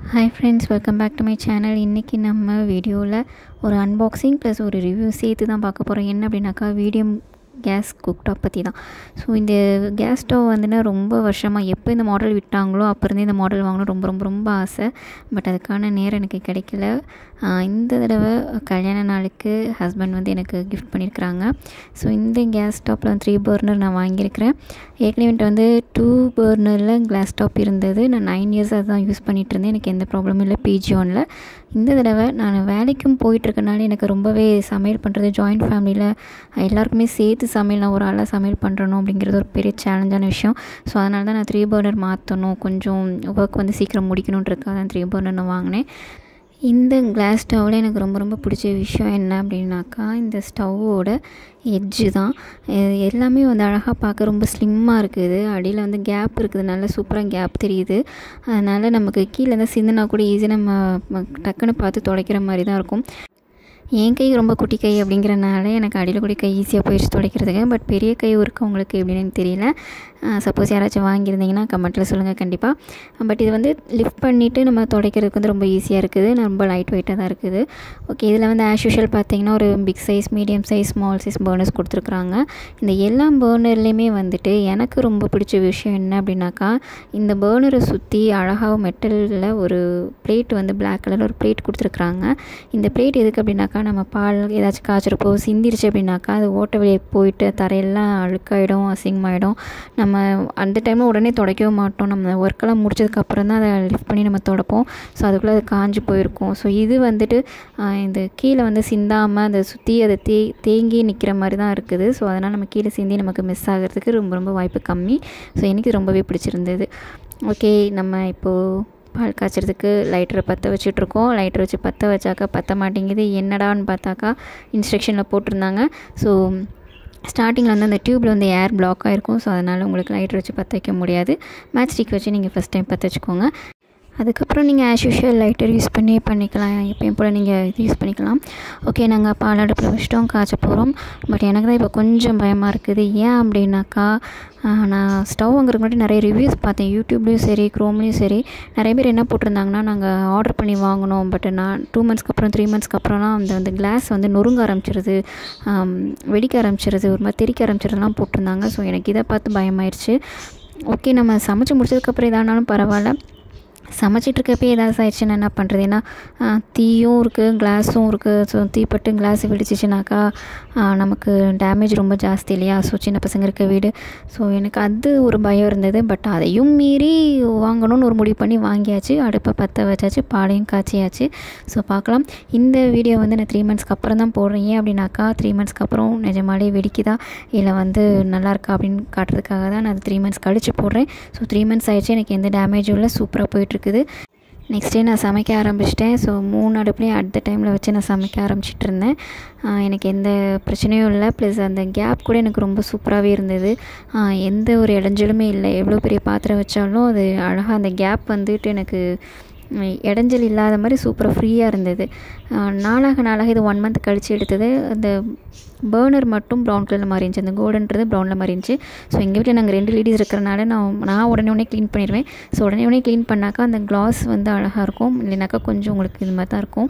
hi friends welcome back to my channel இன்றைக்கி நம்ம வீடியோவில் ஒரு அன்பாக்சிங் ப்ளஸ் ஒரு ரிவ்யூ சேர்த்து தான் பார்க்க போகிறோம் என்ன அப்படின்னாக்கா வீடியம் கேஸ் குக்டாப் பற்றி தான் ஸோ இந்த கேஸ் ஸ்டவ் வந்துன்னா ரொம்ப வருஷமாக எப்போ இந்த மாடல் விட்டாங்களோ அப்போ இருந்தே இந்த மாடல் வாங்கணும் ரொம்ப ரொம்ப ரொம்ப ஆசை பட் அதுக்கான நேரம் எனக்கு கிடைக்கல ஆஹ் இந்த தடவை கல்யாண நாளுக்கு ஹஸ்பண்ட் வந்து எனக்கு கிஃப்ட் பண்ணியிருக்கிறாங்க ஸோ இந்த கேஸ் ஸ்டவ்வில் வந்து த்ரீ பர்னர் நான் வாங்கியிருக்கிறேன் ஏற்கனவே என்கிட்ட வந்து டூ பர்னரில் கிளாஸ் ஸ்டவ் இருந்தது நான் நைன் இயர்ஸ் அதுதான் யூஸ் பண்ணிகிட்டு இருந்தேன் எனக்கு எந்த ப்ராப்ளமும் இல்லை பிஜி ஒனில் இந்த தடவை நான் வேலைக்கும் போயிட்டுருக்கனால எனக்கு ரொம்பவே சமையல் பண்ணுறது ஜாயிண்ட் ஃபேமிலியில் எல்லாருக்குமே சேர்த்து சமையல் நான் ஒரு ஆளாக சமையல் பண்ணுறணும் அப்படிங்கிறது ஒரு பெரிய சேலஞ்சான விஷயம் ஸோ அதனால தான் நான் த்ரீ பர்னர் மாற்றணும் கொஞ்சம் ஒர்க் வந்து சீக்கிரம் முடிக்கணுன்றதுக்காக தான் த்ரீ பர்னர் நான் வாங்கினேன் இந்த கிளாஸ் ஸ்டவ்வில் எனக்கு ரொம்ப ரொம்ப பிடிச்ச விஷயம் என்ன அப்படின்னாக்கா இந்த ஸ்டவ்வோட எட்ஜு தான் இது எல்லாமே வந்து அழகாக பார்க்க ரொம்ப ஸ்லிம்மாக இருக்குது அடியில் வந்து கேப் இருக்குது நல்ல சூப்பராக கேப் தெரியுது அதனால் நமக்கு கீழே தான் சிந்துனா கூட ஈஸியாக நம்ம ம- டக்குன்னு பார்த்து துடைக்கிற மாதிரி தான் இருக்கும் என் கை ரொம்ப குட்டி கை அப்படிங்கிறனால எனக்கு அடியில் கூட கை ஈஸியாக போயிடுச்சு துடைக்கிறதுக்கு பட் பெரிய கை இருக்கவங்களுக்கு எப்படின்னு எனக்கு தெரியல சப்போஸ் யாராச்சும் வாங்கியிருந்தீங்கன்னா கமெண்ட்டில் சொல்லுங்கள் கண்டிப்பாக பட் இது வந்து லிஃப்ட் பண்ணிவிட்டு நம்ம துடைக்கிறதுக்கு வந்து ரொம்ப ஈஸியாக இருக்குது ரொம்ப லைட் வெயிட்டாக தான் இருக்குது ஓகே இதில் வந்து ஆஸ் யூஷுவல் பார்த்தீங்கன்னா ஒரு big size medium size small size burners கொடுத்துருக்குறாங்க இந்த எல்லா பர்னர்லேயுமே வந்துட்டு எனக்கு ரொம்ப பிடிச்ச விஷயம் என்ன அப்படின்னாக்கா இந்த பர்னரை சுற்றி அழகாக மெட்டலில் ஒரு பிளேட் வந்து Black கலரில் ஒரு பிளேட் கொடுத்துருக்குறாங்க இந்த பிளேட் எதுக்கு அப்படின்னாக்கா நம்ம பால் ஏதாச்சும் காய்ச்சிருப்போ சிந்திருச்சு அப்படின்னாக்கா அது ஓட்ட வெளியே போயிட்டு தரையெல்லாம் அழுக்காயிடும் அசிங்கமாயிடும் நம்ம அந்த டைமில் உடனே துடைக்கவும் மாட்டோம் நம்ம ஒர்க்கெல்லாம் முடிச்சதுக்கப்புறம் தான் அதை லிஃப்ட் பண்ணி நம்ம துடைப்போம் ஸோ அதுக்குள்ளே அது காஞ்சு போயிருக்கும் ஸோ இது வந்துட்டு ஆஹ், இந்த கீழே வந்து சிந்தாமல் அதை சுற்றி அதை தே தேங்கி நிற்கிற மாதிரி தான் இருக்குது ஸோ அதனால் நம்ம கீழே சிந்தி நமக்கு மிஸ் ஆகிறதுக்கு ரொம்ப ரொம்ப வாய்ப்பு கம்மி ஸோ எனக்கு இது ரொம்பவே பிடிச்சிருந்தது ஓகே நம்ம இப்போது பால் காய்ச்சறதுக்கு லைட்டரை பற்ற வச்சிட்ருக்கோம் லைட்டர் வச்சு பற்ற வச்சாக்கா பற்ற மாட்டேங்குது என்னடான்னு பார்த்தாக்கா இன்ஸ்ட்ரக்ஷனில் போட்டிருந்தாங்க ஸோ ஸ்டார்டிங்கில் வந்து அந்த டியூப்பில் வந்து ஏர் பிளாக் ஆகிருக்கும் ஸோ அதனால் உங்களுக்கு லைட்டர் வச்சு பற்ற வைக்க முடியாது மேட்ச் ஸ்டிக் வச்சு நீங்கள் ஃபஸ்ட் டைம் பற்ற வச்சுக்கோங்க அதுக்கப்புறம் நீங்கள் ஆஸ் யூஷுவல் லைட்டர் யூஸ் பண்ணி பண்ணிக்கலாம் எப்பயும் போல் நீங்கள் இது யூஸ் பண்ணிக்கலாம் ஓகே நாங்கள் பால் அடுப்பில் வச்சிட்டோம் காய்ச்ச போகிறோம் பட் எனக்கு தான் இப்போ கொஞ்சம் பயமாக இருக்குது ஏன் அப்படின்னாக்கா ஆஹ், நான் ஸ்டவ் வாங்குறதுக்கு முன்னாடி நிறைய ரிவ்யூஸ் பார்த்தேன் யூடியூப்லேயும் சரி க்ரோம்லேயும் சரி நிறைய பேர் என்ன போட்டிருந்தாங்கன்னா நாங்கள் ஆர்டர் பண்ணி வாங்கினோம் பட் நான் டூ மந்த்ஸ்க்கு அப்புறம் த்ரீ மந்த்ஸ்க்கு அப்புறம்லாம் அந்த அந்த கிளாஸ் வந்து நொறுங்க ஆரம்பிச்சிருது ஆம், வெடிக்க ஆரம்பிச்சிருது ஒரு மாதிரி தெறிக்க ஆரம்பிச்சிருதுலாம் போட்டிருந்தாங்க ஸோ எனக்கு இதை பார்த்து பயமாயிருச்சு ஓகே நம்ம சமைச்சு முடிச்சதுக்கப்புறம் எதானாலும் பரவாயில்ல சமைச்சிட்டு இருக்கப்பே ஏதாவது ஆயிடுச்சுன்னா என்ன பண்ணுறது ஏன்னா ஆ, தீயும் இருக்குது கிளாஸும் இருக்குது ஸோ தீப்பட்டு கிளாஸ் வெடிச்சிச்சுனாக்கா ஆ, நமக்கு டேமேஜ் ரொம்ப ஜாஸ்தி இல்லையா ஸோ சின்ன பசங்க இருக்க வீடு ஸோ எனக்கு அது ஒரு பயம் இருந்தது பட் அதையும் மீறி வாங்கணும்னு ஒரு முடிவு பண்ணி வாங்கியாச்சு அடுப்பை பற்ற வச்சாச்சு பாலையும் காய்ச்சியாச்சு ஸோ பார்க்கலாம் இந்த வீடியோ வந்து நான் த்ரீ மந்த்ஸ்க்கு அப்புறம் தான் போடுறேன் ஏன் அப்படின்னாக்கா த்ரீ மந்த்ஸ்க்கு அப்புறம் நிஜமாலே வெடிக்குதா இல்லை வந்து நல்லா இருக்கா அப்படின்னு காட்டுறதுக்காக தான் நான் த்ரீ மந்த்ஸ் கழிச்சு போடுறேன் ஸோ த்ரீ மந்த்ஸ் ஆயிடுச்சு எனக்கு எந்த டேமேஜும் இல்லை சூப்பராக போயிட்டுருக்குது நெக்ஸ்ட் டே நான் சமைக்க ஆரம்பிச்சிட்டேன் ஸோ மூணு அடுப்புலையும் அட் த டைமில் வச்சு நான் சமைக்க ஆரம்பிச்சிட்டு இருந்தேன் ஆஹ் எனக்கு எந்த பிரச்சனையும் இல்லை ப்ளஸ் அந்த கேப் கூட எனக்கு ரொம்ப சூப்பராகவே இருந்தது ஆஹ் எந்த ஒரு இடைஞ்சலுமே இல்லை எவ்வளோ பெரிய பாத்திரம் வச்சாலும் அது அழகாக அந்த கேப் வந்துட்டு எனக்கு உம், இடைஞ்சல் இல்லாத மாதிரி சூப்பராக ஃப்ரீயாக இருந்தது ஆஹ் நாளாக நாளாக இது ஒன் மந்த் கழித்து எடுத்தது அந்த பேர்னர் மட்டும் ப்ரௌன் கலரில் மாறி இருந்துச்சு அந்த கோல்டன்றது ப்ரௌனில் மாறி இருந்துச்சு ஸோ எங்கள் வீட்டில் நாங்கள் ரெண்டு லேடிஸ் இருக்கிறனால நான் நான் உடனே உடனே க்ளீன் பண்ணிடுவேன் ஸோ உடனே உடனே க்ளீன் பண்ணாக்கா அந்த கிளாஸ் வந்து அழகாக இருக்கும் இல்லைனாக்கா கொஞ்சம் உங்களுக்கு இது மாதிரி தான் இருக்கும்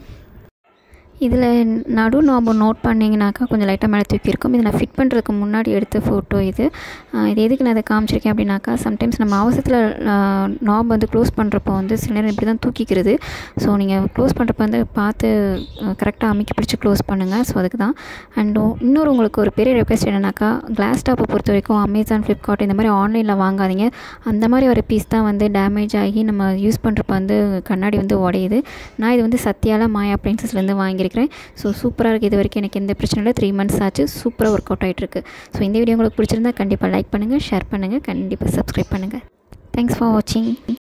இதில் நடு நாப நோட் பண்ணிங்கனாக்கா கொஞ்சம் லைட்டாக மேலே தூக்கி இருக்கும் இது நான் ஃபிட் பண்ணுறதுக்கு முன்னாடி எடுத்த ஃபோட்டோ இது ஆஹ் இது எதுக்கு நான் அதை காமிச்சிருக்கேன் அப்படின்னாக்கா சம்டைம்ஸ் நம்ம அவசரத்தில் நாப் வந்து க்ளோஸ் பண்ணுறப்போ வந்து சில நேரம் இப்படி தான் தூக்கிக்கிறது ஸோ நீங்கள் க்ளோஸ் பண்ணுறப்ப வந்து பார்த்து கரெக்டாக அமைக்கி பிடிச்சி க்ளோஸ் பண்ணுங்கள் ஸோ அதுக்கு தான் அண்ட் இன்னொரு உங்களுக்கு ஒரு பெரிய ரெக்வஸ்ட் என்னன்னாக்கா கிளாஸ் டாப்பை பொறுத்த வரைக்கும் அமேசான் ஃப்ளிப்கார்ட் இந்த மாதிரி ஆன்லைனில் வாங்காதீங்க அந்த மாதிரி ஒரு பீஸ் தான் வந்து டேமேஜ் ஆகி நம்ம யூஸ் பண்ணுறப்ப வந்து கண்ணாடி வந்து உடையுது நான் இது வந்து சத்யால மாயா அப்ளைன்சஸ்லேருந்து வாங்கியிருக்கிறேன் ஸோ சூப்பராக இருக்குது இது வரைக்கும் எனக்கு எந்த பிரச்சனையும் இல்லை த்ரீ மந்த்ஸ் ஆச்சு சூப்பராக ஒர்க் அவுட் ஆகிட்டுருக்கு ஸோ இந்த வீடியோ உங்களுக்கு பிடிச்சிருந்தா கண்டிப்பாக லைக் பண்ணுங்கள் ஷேர் பண்ணுங்கள் கண்டிப்பாக சப்ஸ்கிரைப் பண்ணுங்கள் தேங்க்ஸ் ஃபார் வாட்சிங்